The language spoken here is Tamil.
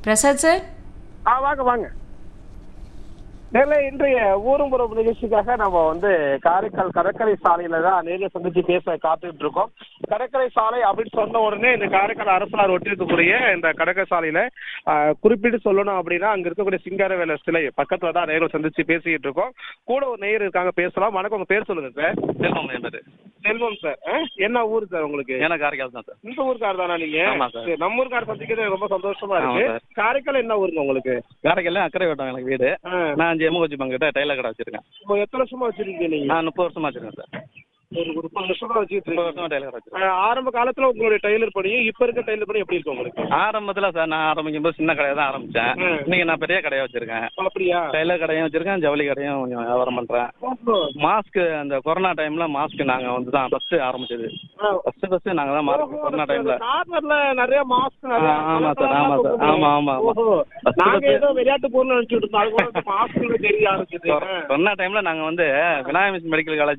பிரசாத் சார் ஆ வாங்க வாங்க நேரில் இன்றைய ஊரும் புறம் நிகழ்ச்சிக்காக நம்ம வந்து காரைக்கால் கடற்கரை சாலையில தான் நேரில் சந்திச்சு பேச காத்துட்டு இருக்கோம் கடற்கரை சாலை அப்படின்னு சொன்ன உடனே இந்த காரைக்கால் அரசனார் ஒட்டி இருக்கக்கூடிய இந்த கடற்கரை சாலையில ஆ, குறிப்பிட்டு சொல்லணும் அப்படின்னா அங்க இருக்கக்கூடிய சிங்காரவேல சிலை பக்கத்துல தான் நேரில் சந்திச்சு பேசிக்கிட்டு இருக்கோம் கூட ஒரு நேயர் இருக்காங்க பேசலாம் வணக்கம் உங்க பேர் சொல்லுங்க சார் செல்வம் என் பேரு செல்வம் சார் ஆ? என்ன ஊர் சார் உங்களுக்கு எனக்கு காரைக்கால் தான் சார் இந்த ஊருக்கார் தானா நீங்க ஆமா சார். சரி, நம்ம ஊருக்கார் சந்திக்கிறது ரொம்ப சந்தோஷமா ஆமா இருக்கு சார். காரைக்கால் என்ன ஊருங்க உங்களுக்கு காரைக்கால் அக்கறை வட்டம் எனக்கு வீடு ஆ. நான் அஞ்சு எம்மகோச்சி பங்கிட்ட டைலர் கடை வச்சிருக்கேன் இப்போ எத்தனை வருஷமா வச்சிருக்கீங்க நீங்க நான் முப்பது வருஷமா வச்சிருக்கேன் சார் ஒரு ஒரு முப்பது வருஷமா வச்சுட்டு முப்பது இருக்கீங்க வருஷமா டைலர் கடை வச்சிருக்கேன் ஆஹ் ஆரம்ப காலத்துல உங்களுடைய டெய்லர் பணியும் இப்ப இருக்க டெய்லர் பணி எப்படி இருக்கு உங்களுக்கு ஆரம்பத்தில் சார் நான் ஆரம்பிக்கும் போது சின்ன கடையை தான் ஆரம்பித்தேன் ம். இன்னைக்கு நான் பெரிய கடையை வச்சிருக்கேன் அப்படியா டைலர் கடையும் வச்சிருக்கேன் ஜவுளி கடையும் கொஞ்சம் வியாபாரம் பண்ணுறேன் மாஸ்க் அந்த கொரோனா டைமில் மாஸ்க் நாங்கள் வந்து தான் ஃபஸ்ட்டு ஆரம்பிச்சது ஃபஸ்ட்டு ஃபஸ்ட்டு நாங்கள் தான் மாஸ்க் கொரோனா டைமில் கார்னர்ல நிறைய மாஸ்க் நிறைய ஆ, ஆமா சார், ஆமா சார். ஆமா, ஆமா, ஆமா. ஓஹோ. நாங்க first- ஏதோ விளையாட்டு பொருள் நினைச்சிட்டு இருந்தோம் அது கூட மாஸ்க் தெரிய ஆரம்பிச்சது கொரோனா டைமில் நாங்கள் வந்து விநாயகர் மெடிக்கல் காலேஜ்